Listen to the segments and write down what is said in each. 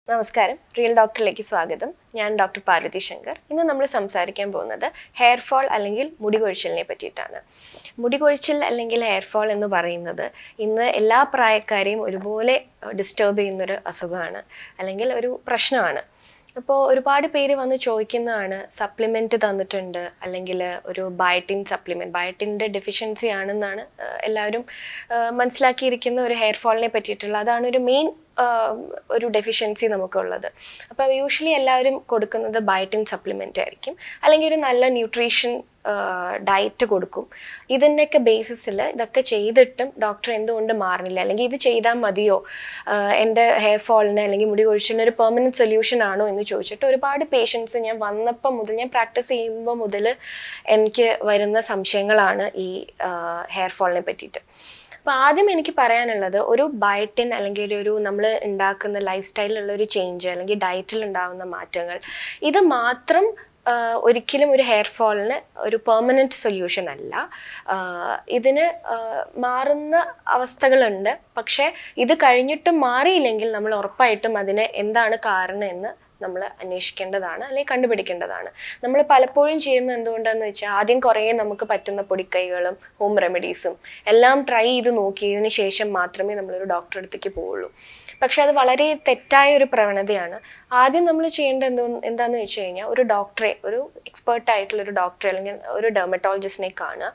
നമസ്കാരം റിയൽ ഡോക്ടറിലേക്ക് സ്വാഗതം ഞാൻ ഡോക്ടർ പാർവതി ശങ്കർ ഇന്ന് നമ്മൾ സംസാരിക്കാൻ പോകുന്നത് ഹെയർ ഫോൾ അല്ലെങ്കിൽ മുടി കൊഴിച്ചിലിനെ പറ്റിയിട്ടാണ് മുടി കൊഴിച്ചിൽ അല്ലെങ്കിൽ ഹെയർ ഫോൾ എന്ന് പറയുന്നത് ഇന്ന് എല്ലാ പ്രായക്കാരെയും ഒരുപോലെ ഡിസ്റ്റർബ് ചെയ്യുന്നൊരു അസുഖമാണ് അല്ലെങ്കിൽ ഒരു പ്രശ്നമാണ് അപ്പോൾ ഒരുപാട് പേര് വന്ന് ചോദിക്കുന്നതാണ് സപ്ലിമെൻറ്റ് തന്നിട്ടുണ്ട് അല്ലെങ്കിൽ ഒരു ബയോട്ടിൻ സപ്ലിമെൻറ്റ് ബയോട്ടിൻ്റെ ഡെഫിഷ്യൻസി ആണെന്നാണ് ആ, എല്ലാവരും ആ, മനസ്സിലാക്കിയിരിക്കുന്ന ഒരു ഹെയർ ഫോളിനെ പറ്റിയിട്ടുള്ള അതാണ് ഒരു മെയിൻ ഒരു ഡെഫിഷ്യൻസി നമുക്കുള്ളത് അപ്പോൾ യൂഷ്വലി എല്ലാവരും കൊടുക്കുന്നത് ബയോട്ടിൻ സപ്ലിമെൻ്റ് ആയിരിക്കും അല്ലെങ്കിൽ ഒരു നല്ല ന്യൂട്രീഷൻ ഡയറ്റ് കൊടുക്കും ഇതിൻ്റെയൊക്കെ ബേസിസിൽ ഇതൊക്കെ ചെയ്തിട്ടും ഡോക്ടർ എന്തുകൊണ്ട് മാറുന്നില്ല അല്ലെങ്കിൽ ഇത് ചെയ്താൽ മതിയോ ആഹ് എൻ്റെ ഹെയർ ഫോളിന് അല്ലെങ്കിൽ മുടി കൊഴിച്ചിലിന് ഒരു പെർമനൻറ്റ് സൊല്യൂഷൻ ആണോ എന്ന് ചോദിച്ചിട്ട് ഒരുപാട് പേഷ്യൻസ് ഞാൻ വന്നപ്പോൾ മുതൽ ഞാൻ പ്രാക്ടീസ് ചെയ്യുമ്പോൾ മുതൽ എനിക്ക് വരുന്ന സംശയങ്ങളാണ് ഈ ഹെയർ ഫോളിനെ പറ്റിയിട്ട് അപ്പോൾ ആദ്യം എനിക്ക് പറയാനുള്ളത് ഒരു ബയറ്റിൻ അല്ലെങ്കിൽ ഒരു- ഒരു നമ്മൾ ഉണ്ടാക്കുന്ന ലൈഫ് സ്റ്റൈലിലുള്ള ഒരു ചേഞ്ച് അല്ലെങ്കിൽ ഡയറ്റിൽ ഉണ്ടാകുന്ന മാറ്റങ്ങൾ ഇത് മാത്രം ആഹ് ഒരിക്കലും ഒരു ഹെയർ ഫോളിന് ഒരു പെർമനൻറ്റ് സൊല്യൂഷൻ അല്ല ആഹ് ഇതിന് ആഹ് മാറുന്ന അവസ്ഥകളുണ്ട് പക്ഷേ ഇത് കഴിഞ്ഞിട്ടും മാറിയില്ലെങ്കിൽ നമ്മൾ ഉറപ്പായിട്ടും അതിന് എന്താണ് കാരണം എന്ന് നമ്മൾ അന്വേഷിക്കേണ്ടതാണ് അല്ലെങ്കിൽ കണ്ടുപിടിക്കേണ്ടതാണ് നമ്മൾ പലപ്പോഴും ചെയ്യുന്നത് എന്തുകൊണ്ടാന്ന് വെച്ചാൽ ആദ്യം കുറേ നമുക്ക് പറ്റുന്ന പൊടിക്കൈകളും ഹോം റെമഡീസും എല്ലാം ട്രൈ ചെയ്ത് നോക്കിയതിന് ശേഷം മാത്രമേ നമ്മളൊരു ഡോക്ടറെ അടുത്തേക്ക് പോവുള്ളൂ പക്ഷെ അത് വളരെ തെറ്റായ ഒരു പ്രവണതയാണ് ആദ്യം നമ്മൾ ചെയ്യേണ്ടത് എന്തോ എന്താണെന്ന് വെച്ച് കഴിഞ്ഞാൽ ഒരു ഡോക്ടറെ ഒരു എക്സ്പേർട്ട് ആയിട്ടുള്ള ഒരു ഡോക്ടറെ അല്ലെങ്കിൽ ഒരു ഡെർമറ്റോളജിസ്റ്റിനെ കാണുക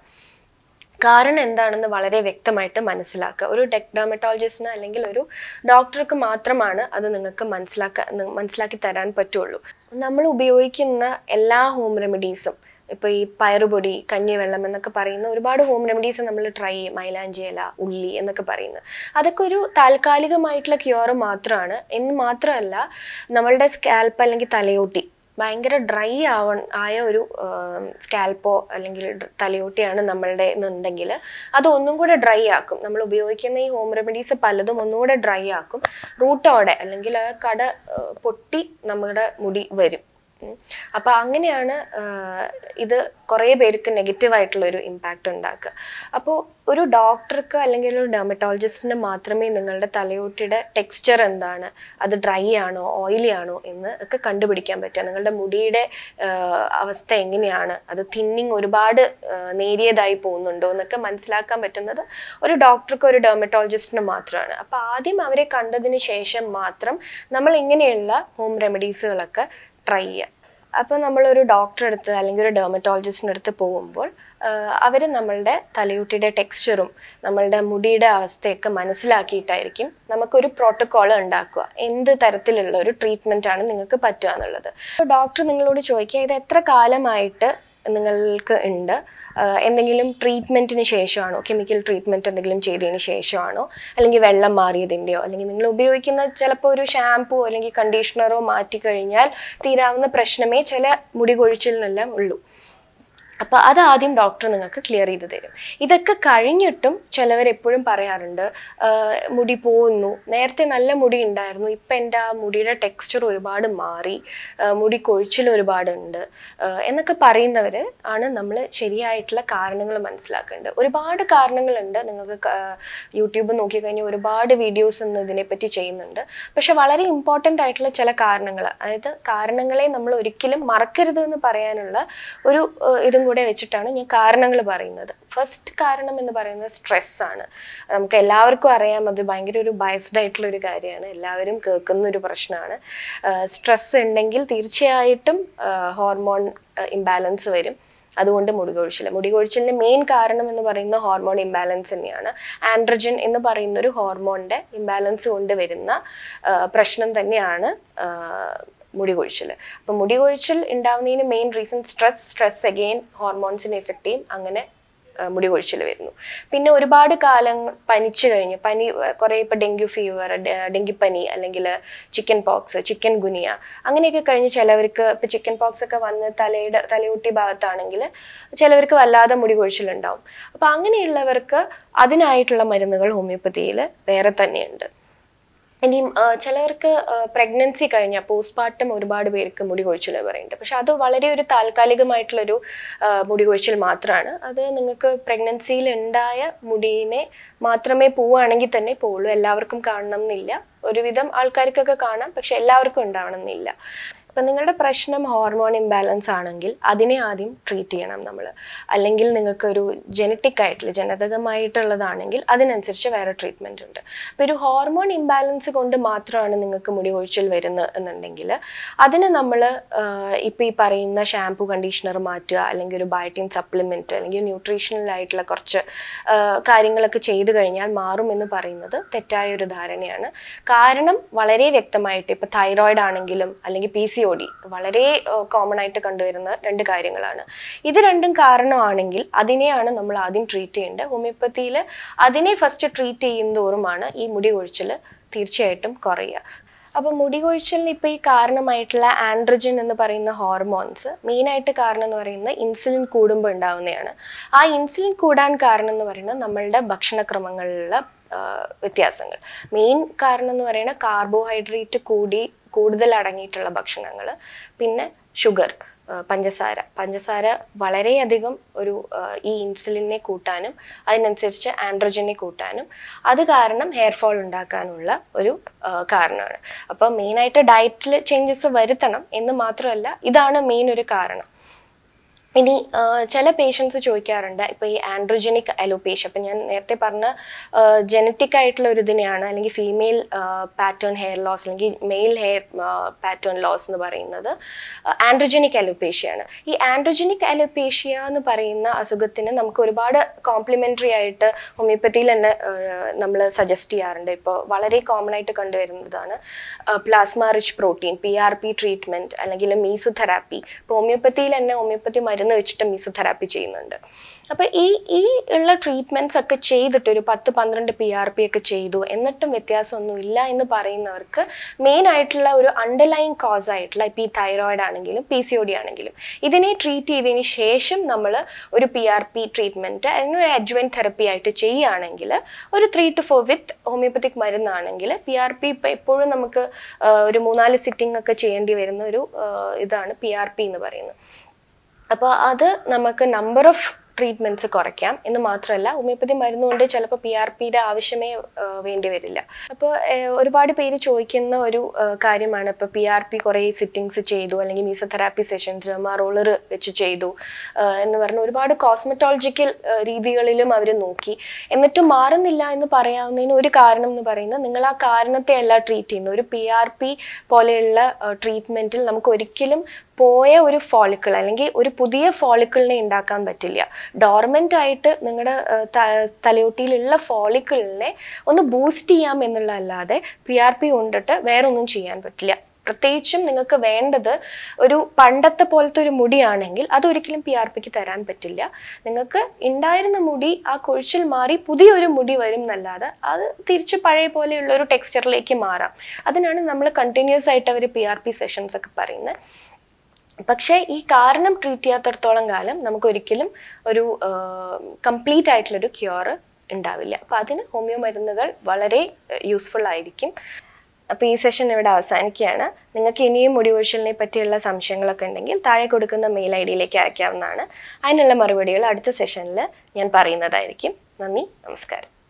കാരണം എന്താണെന്ന് വളരെ വ്യക്തമായിട്ട് മനസ്സിലാക്കുക ഒരു ഡെർമറ്റോളജിസ്റ്റിന് അല്ലെങ്കിൽ ഒരു ഡോക്ടർക്ക് മാത്രമാണ് അത് നിങ്ങൾക്ക് മനസ്സിലാക്കാൻ മനസ്സിലാക്കി തരാൻ പറ്റുള്ളൂ നമ്മൾ ഉപയോഗിക്കുന്ന എല്ലാ ഹോം റെമഡീസും ഇപ്പോൾ ഈ പയറുപൊടി കഞ്ഞിവെള്ളം എന്നൊക്കെ പറയുന്ന ഒരുപാട് ഹോം റെമഡീസ് നമ്മൾ ട്രൈ ചെയ്യും മൈലാഞ്ചി ഇല ഉള്ളി എന്നൊക്കെ പറയുന്നത് അതൊക്കെ ഒരു താൽക്കാലികമായിട്ടുള്ള ക്യൂർ മാത്രമാണ് എന്ന് മാത്രമല്ല നമ്മളുടെ സ്കാൽപ്പ് അല്ലെങ്കിൽ തലയോട്ടി ഭയങ്കര ഡ്രൈ ആവ ആയ ഒരു സ്കാൽപ്പോ അല്ലെങ്കിൽ ഡ്ര- തലയോട്ടിയാണ് നമ്മളുടെ എന്നുണ്ടെങ്കിൽ അത് ഒന്നും കൂടെ ഡ്രൈ ആക്കും നമ്മൾ ഉപയോഗിക്കുന്ന ഈ ഹോം റെമഡീസ് പലതും ഒന്നുകൂടെ ഡ്രൈ ആക്കും റൂട്ടോടെ അല്ലെങ്കിൽ ആ കട ആ, പൊട്ടി നമ്മുടെ മുടി വരും ഉം. അപ്പൊ അങ്ങനെയാണ് ആ, ഇത് കുറേ പേർക്ക് നെഗറ്റീവ് ആയിട്ടുള്ള ഒരു ഇമ്പാക്റ്റ് ഉണ്ടാക്കുക അപ്പോൾ ഒരു ഡോക്ടർക്ക് അല്ലെങ്കിൽ ഒരു ഡെർമറ്റോളജിസ്റ്റിന് മാത്രമേ നിങ്ങളുടെ തലയോട്ടിയുടെ ടെക്സ്ചർ എന്താണ് അത് ഡ്രൈ ആണോ ഓയിലി ആണോ എന്ന് ഒക്കെ കണ്ടുപിടിക്കാൻ പറ്റുക നിങ്ങളുടെ മുടിയുടെ ആ, അവസ്ഥ എങ്ങനെയാണ് അത് തിന്നിങ് ഒരുപാട് ആ, നേരിയതായി പോകുന്നുണ്ടോ എന്നൊക്കെ മനസ്സിലാക്കാൻ പറ്റുന്നത് ഒരു ഡോക്ടർക്ക് ഒരു ഡെർമറ്റോളജിസ്റ്റിന് മാത്രമാണ് അപ്പോൾ ആദ്യം അവരെ കണ്ടതിന് ശേഷം മാത്രം നമ്മൾ ഇങ്ങനെയുള്ള ഹോം റെമഡീസുകളൊക്കെ ട്രൈ ചെയ്യുക അപ്പോൾ നമ്മളൊരു ഡോക്ടറെ അടുത്ത് അല്ലെങ്കിൽ ഒരു ഡെർമറ്റോളജിസ്റ്റിൻ്റെ അടുത്ത് പോകുമ്പോൾ അവർ നമ്മളുടെ തലയൂട്ടിയുടെ ടെക്സ്ചറും നമ്മളുടെ മുടിയുടെ അവസ്ഥയൊക്കെ മനസ്സിലാക്കിയിട്ടായിരിക്കും നമുക്കൊരു പ്രോട്ടോക്കോൾ ഉണ്ടാക്കുക എന്ത് തരത്തിലുള്ള ഒരു ട്രീറ്റ്മെൻ്റ് ആണ് നിങ്ങൾക്ക് പറ്റുക എന്നുള്ളത് അപ്പോൾ ഡോക്ടർ നിങ്ങളോട് ചോദിക്കുക ഇത് എത്ര കാലമായിട്ട് നിങ്ങൾക്ക് ഉണ്ട് ആഹ് എന്തെങ്കിലും ട്രീറ്റ്മെൻറ്റിന് ശേഷമാണോ കെമിക്കൽ ട്രീറ്റ്മെൻറ്റ് എന്തെങ്കിലും ചെയ്തതിന് ശേഷമാണോ അല്ലെങ്കിൽ വെള്ളം മാറിയതിൻ്റെയോ അല്ലെങ്കിൽ നിങ്ങൾ ഉപയോഗിക്കുന്ന ചിലപ്പോൾ ഒരു ഷാമ്പൂ അല്ലെങ്കിൽ കണ്ടീഷണറോ മാറ്റി കഴിഞ്ഞാൽ തീരാവുന്ന പ്രശ്നമേ ചില മുടി കൊഴിച്ചിലിനെല്ലാം ഉള്ളൂ അപ്പോൾ അത് ആദ്യം ഡോക്ടർ നിങ്ങൾക്ക് ക്ലിയർ ചെയ്ത് തരും ഇതൊക്കെ കഴിഞ്ഞിട്ടും ചിലവർ എപ്പോഴും പറയാറുണ്ട് "ആഹ് മുടി പോകുന്നു നേരത്തെ നല്ല മുടി ഉണ്ടായിരുന്നു ഇപ്പം എൻ്റെ ആ മുടിയുടെ ടെക്സ്ചർ ഒരുപാട് മാറി ആഹ് മുടി കൊഴിച്ചിൽ ഒരുപാടുണ്ട് ആഹ് എന്നൊക്കെ പറയുന്നവർ ആണ് നമ്മൾ ശരിയായിട്ടുള്ള കാരണങ്ങൾ മനസ്സിലാക്കേണ്ടത് ഒരുപാട് കാരണങ്ങളുണ്ട് നിങ്ങൾക്ക് ക- യൂട്യൂബ് നോക്കിക്കഴിഞ്ഞാൽ ഒരുപാട് വീഡിയോസ് ഇന്ന് ഇതിനെപ്പറ്റി ചെയ്യുന്നുണ്ട് പക്ഷെ വളരെ ഇമ്പോർട്ടൻ്റ് ആയിട്ടുള്ള ചില കാരണങ്ങൾ അതായത് കാരണങ്ങളെ നമ്മൾ ഒരിക്കലും മറക്കരുത് എന്ന് പറയാനുള്ള ഒരു ഏഹ്, ഇതും കൂടെ വെച്ചിട്ടാണ് ഞാൻ കാരണങ്ങൾ പറയുന്നത് ഫസ്റ്റ് കാരണം എന്ന് പറയുന്നത് സ്ട്രെസ് ആണ് നമുക്ക് എല്ലാവർക്കും അറിയാം അത് ഭയങ്കര ഒരു ബയസ്ഡ് ആയിട്ടുള്ള ഒരു കാര്യമാണ് എല്ലാവരും കേൾക്കുന്ന ഒരു പ്രശ്നമാണ് സ്ട്രെസ് ഉണ്ടെങ്കിൽ തീർച്ചയായിട്ടും ഹോർമോൺ ഇംബാലൻസ് വരും അതുകൊണ്ട് മുടി കൊഴിച്ചിൽ മുടി കൊഴിച്ചിലിന്റെ മെയിൻ കാരണം എന്ന് പറയുന്ന ഹോർമോൺ ഇംബാലൻസ് തന്നെയാണ് ആൻഡ്രജൻ എന്ന് പറയുന്ന ഒരു ഹോർമോണിന്റെ ഇംബാലൻസ് കൊണ്ട് വരുന്ന ആ, പ്രശ്നം തന്നെയാണ് ആ, മുടി കൊഴിച്ചിൽ അപ്പം മുടി കൊഴിച്ചിൽ ഉണ്ടാവുന്നതിന് main reason stress stress again ഹോർമോൺസിനെ എഫക്റ്റ് ചെയ്യും അങ്ങനെ ആ, മുടി കൊഴിച്ചിൽ വരുന്നു പിന്നെ ഒരുപാട് കാലം പനിച്ചു കഴിഞ്ഞ് പനി കുറേ ഇപ്പോൾ ഡെങ്കു ഫീവർ ഡെങ്കിപ്പനി അല്ലെങ്കിൽ ചിക്കൻ പോക്സ് ചിക്കൻ ഗുനിയ അങ്ങനെയൊക്കെ കഴിഞ്ഞ് ചിലവർക്ക് ഇപ്പോൾ ചിക്കൻ പോക്സ് ഒക്കെ വന്ന് തലയുടെ തലയൂട്ടി ഭാഗത്താണെങ്കിൽ ചിലവർക്ക് വല്ലാതെ മുടി കൊഴിച്ചിലുണ്ടാവും അപ്പോൾ അങ്ങനെയുള്ളവർക്ക് അതിനായിട്ടുള്ള മരുന്നുകൾ ഹോമിയോപ്പതിയിൽ വേറെ തന്നെയുണ്ട് ഇനിയും ആ, ചിലവർക്ക് പ്രഗ്നൻസി കഴിഞ്ഞ പോസ്റ്റ്മോർട്ടം ഒരുപാട് പേർക്ക് മുടി കൊഴിച്ചിൽ പറയുന്നുണ്ട് പക്ഷെ അത് വളരെ ഒരു താൽക്കാലികമായിട്ടുള്ളൊരു ആ, മുടി കൊഴിച്ചിൽ മാത്രമാണ് അത് നിങ്ങൾക്ക് പ്രഗ്നൻസിയിൽ ഉണ്ടായ മുടിനെ മാത്രമേ പോവുകയാണെങ്കിൽ തന്നെ പോവുള്ളൂ എല്ലാവർക്കും കാണണം എന്നില്ല ഒരുവിധം ആൾക്കാർക്കൊക്കെ കാണാം പക്ഷെ എല്ലാവർക്കും ഉണ്ടാവണം എന്നില്ല അപ്പം നിങ്ങളുടെ പ്രശ്നം ഹോർമോൺ ഇംബാലൻസ് ആണെങ്കിൽ അതിനെ ആദ്യം ട്രീറ്റ് ചെയ്യണം നമ്മൾ അല്ലെങ്കിൽ നിങ്ങൾക്കൊരു ജനറ്റിക് ആയിട്ടുള്ള ജനിതകമായിട്ടുള്ളതാണെങ്കിൽ അതിനനുസരിച്ച് വേറെ ട്രീറ്റ്മെൻറ്റ് ഉണ്ട് അപ്പോൾ ഒരു ഹോർമോൺ ഇംബാലൻസ് കൊണ്ട് മാത്രമാണ് നിങ്ങൾക്ക് മുടി കൊഴിച്ചിൽ വരുന്നത് എന്നുണ്ടെങ്കിൽ അതിന് നമ്മൾ ഇപ്പോൾ ഈ പറയുന്ന ഷാംപൂ കണ്ടീഷണർ മാറ്റുക അല്ലെങ്കിൽ ഒരു ബയോട്ടിൻ സപ്ലിമെൻറ്റ് അല്ലെങ്കിൽ ന്യൂട്രീഷണൽ ആയിട്ടുള്ള കുറച്ച് ആ, കാര്യങ്ങളൊക്കെ ചെയ്തു കഴിഞ്ഞാൽ മാറും എന്ന് പറയുന്നത് തെറ്റായ ഒരു ധാരണയാണ് കാരണം വളരെ വ്യക്തമായിട്ട് ഇപ്പോൾ തൈറോയിഡ് ആണെങ്കിലും അല്ലെങ്കിൽ പി സി ഒ ഡി വളരെ കോമൺ ആയിട്ട് കണ്ടുവരുന്ന രണ്ട് കാര്യങ്ങളാണ് ഇത് രണ്ടും കാരണമാണെങ്കിൽ അതിനെയാണ് നമ്മൾ ആദ്യം ട്രീറ്റ് ചെയ്യേണ്ടത് ഹോമിയോപ്പതിയിൽ അതിനെ ഫസ്റ്റ് ട്രീറ്റ് ചെയ്യുന്തോറുമാണ് ഈ മുടി കൊഴിച്ചിൽ തീർച്ചയായിട്ടും കുറയുക അപ്പോൾ മുടി കൊഴിച്ചിലിന് ഇപ്പോൾ ഈ കാരണമായിട്ടുള്ള ആൻഡ്രജൻ എന്ന് പറയുന്ന ഹോർമോൺസ് മെയിനായിട്ട് കാരണം എന്ന് പറയുന്നത് ഇൻസുലിൻ കൂടുമ്പോൾ ഉണ്ടാവുന്നതാണ് ആ ഇൻസുലിൻ കൂടാൻ കാരണം എന്ന് പറയുന്നത് നമ്മളുടെ ഭക്ഷണക്രമങ്ങളിലുള്ള ആ, വ്യത്യാസങ്ങൾ മെയിൻ കാരണം എന്ന് പറയുന്നത് കാർബോഹൈഡ്രേറ്റ് കൂടി കൂടുതൽ അടങ്ങിയിട്ടുള്ള ഭക്ഷണങ്ങൾ പിന്നെ ഷുഗർ ആ, പഞ്ചസാര പഞ്ചസാര വളരെയധികം ഒരു ആ, ഈ ഇൻസുലിനെ കൂട്ടാനും അതിനനുസരിച്ച് ആൻഡ്രോജനെ കൂട്ടാനും അത് കാരണം ഹെയർ ഫോൾ ഉണ്ടാക്കാനുള്ള ഒരു ആ, കാരണമാണ് അപ്പോൾ മെയിനായിട്ട് ഡയറ്റിൽ ചേഞ്ചസ് വരുത്തണം എന്ന് മാത്രമല്ല ഇതാണ് മെയിൻ ഒരു കാരണം ഇനി ആ, ചില പേഷ്യൻസ് ചോദിക്കാറുണ്ട് ഇപ്പോൾ ഈ ആൻഡ്രോജനിക് അലോപേഷ്യ അപ്പം ഞാൻ നേരത്തെ പറഞ്ഞ ജനറ്റിക് ആയിട്ടുള്ള ഒരു ഇതിനെയാണ് അല്ലെങ്കിൽ ഫീമെയിൽ പാറ്റേൺ ഹെയർ ലോസ് അല്ലെങ്കിൽ മെയിൽ ഹെയർ പാറ്റേൺ ലോസ് എന്ന് പറയുന്നത് ആൻഡ്രോജനിക് അലോപേഷ്യയാണ് ഈ ആൻഡ്രോജനിക് അലോപേഷ്യ എന്ന് പറയുന്ന അസുഖത്തിന് നമുക്ക് ഒരുപാട് കോംപ്ലിമെൻ്ററി ആയിട്ട് ഹോമിയോപ്പതിയിൽ തന്നെ നമ്മൾ സജസ്റ്റ് ചെയ്യാറുണ്ട് ഇപ്പോൾ വളരെ കോമൺ ആയിട്ട് കണ്ടുവരുന്നതാണ് plasma rich protein P R P treatment അല്ലെങ്കിൽ മീസോതെറാപ്പി ഇപ്പോൾ ഹോമിയോപ്പതിയിൽ തന്നെ ഹോമിയോപ്പതി മരുന്ന് വെച്ചിട്ട് മീസോതെറാപ്പി ചെയ്യുന്നുണ്ട് അപ്പോൾ ഈ ഈ ഉള്ള ട്രീറ്റ്മെൻറ്റ്സ് ഒക്കെ ചെയ്തിട്ട് ഒരു പത്ത് പന്ത്രണ്ട് പി ആർ പി ഒക്കെ ചെയ്തു എന്നിട്ടും വ്യത്യാസമൊന്നും ഇല്ല എന്ന് പറയുന്നവർക്ക് മെയിൻ ആയിട്ടുള്ള ഒരു അണ്ടർലൈൻ കോസ് ആയിട്ടുള്ള ഇപ്പോൾ ഈ തൈറോയിഡ് ആണെങ്കിലും പി സി ഒ ഡി ആണെങ്കിലും ഇതിനെ ട്രീറ്റ് ചെയ്തതിന് ശേഷം നമ്മൾ ഒരു പി ആർ പി ട്രീറ്റ്മെൻറ്റ് അതിനൊരു അഡ്വൻ തെറപ്പി ആയിട്ട് ചെയ്യുകയാണെങ്കിൽ ഒരു three to four with homeopathic മരുന്നാണെങ്കിൽ പി ആർ പി ഇപ്പോൾ എപ്പോഴും നമുക്ക് ആ, ഒരു മൂന്നാല് സിറ്റിംഗ് ഒക്കെ ചെയ്യേണ്ടി വരുന്ന ഒരു ആ, ഇതാണ് പി ആർ പി എന്ന് പറയുന്നത് അപ്പോൾ അത് നമുക്ക് നമ്പർ ഓഫ് ട്രീറ്റ്മെൻറ്റ്സ് കുറയ്ക്കാം എന്ന് മാത്രമല്ല ഹോമിയോപ്പതി മരുന്ന് കൊണ്ട് ചിലപ്പോൾ പി ആർ പിയുടെ ആവശ്യമേ ആ, വേണ്ടി വരില്ല അപ്പോൾ ഒരുപാട് പേര് ചോദിക്കുന്ന ഒരു ആ, കാര്യമാണ് ഇപ്പോൾ പി ആർ പി കുറേ സിറ്റിങ്സ് ചെയ്തു അല്ലെങ്കിൽ മീസോതെറാപ്പി സെഷൻസ് ഡെർമാ റോളർ വെച്ച് ചെയ്തു ആ, എന്ന് പറഞ്ഞ ഒരുപാട് കോസ്മെറ്റോളജിക്കൽ രീതികളിലും അവർ നോക്കി എന്നിട്ടും മാറുന്നില്ല എന്ന് പറയാവുന്നതിന് ഒരു കാരണം എന്ന് പറയുന്നത് നിങ്ങൾ ആ കാരണത്തെ അല്ല ട്രീറ്റ് ചെയ്യുന്നത് ഒരു പി ആർ പി പോലെയുള്ള ട്രീറ്റ്മെൻറ്റിൽ നമുക്ക് ഒരിക്കലും പോയ ഒരു ഫോളിക്കിൾ അല്ലെങ്കിൽ ഒരു പുതിയ ഫോളിക്കിളിനെ ഉണ്ടാക്കാൻ പറ്റില്ല ഡോർമെൻ്റ് ആയിട്ട് നിങ്ങളുടെ തലയോട്ടിയിലുള്ള ഫോളിക്കിളിനെ ഒന്ന് ബൂസ്റ്റ് ചെയ്യാം എന്നുള്ളതല്ലാതെ പി ആർ പി കൊണ്ടിട്ട് വേറെ ഒന്നും ചെയ്യാൻ പറ്റില്ല പ്രത്യേകിച്ചും നിങ്ങൾക്ക് വേണ്ടത് ഒരു പണ്ടത്തെ പോലത്തെ ഒരു മുടിയാണെങ്കിൽ അതൊരിക്കലും പി ആർ പിക്ക് തരാൻ പറ്റില്ല നിങ്ങൾക്ക് ഉണ്ടായിരുന്ന മുടി ആ കൊഴിച്ചിൽ മാറി പുതിയൊരു മുടി വരും എന്നല്ലാതെ അത് തിരിച്ച് പഴയ പോലെയുള്ള ഒരു ടെക്സ്ചറിലേക്ക് മാറാം അതിനാണ് നമ്മൾ കണ്ടിന്യൂസ് ആയിട്ട് അവർ പി ആർ പി സെഷൻസ് ഒക്കെ പറയുന്നത് പക്ഷേ ഈ കാരണം ട്രീറ്റ് ചെയ്യാത്തടത്തോളം കാലം നമുക്ക് ഒരിക്കലും ഒരു കംപ്ലീറ്റ് ആയിട്ടുള്ളൊരു ക്യൂർ ഉണ്ടാവില്ല അപ്പോൾ അതിന് ഹോമിയോ മരുന്നുകൾ വളരെ യൂസ്ഫുൾ ആയിരിക്കും അപ്പോൾ ഈ സെഷൻ ഇവിടെ അവസാനിക്കുകയാണ് നിങ്ങൾക്ക് ഇനിയും മുടി ഒഴിച്ചിലിനെ പറ്റിയുള്ള സംശയങ്ങളൊക്കെ ഉണ്ടെങ്കിൽ താഴെ കൊടുക്കുന്ന മെയിൽ ഐ ഡിയിലേക്ക് അയക്കാവുന്നതാണ് അതിനുള്ള മറുപടികൾ അടുത്ത സെഷനിൽ ഞാൻ പറയുന്നതായിരിക്കും നന്ദി നമസ്കാരം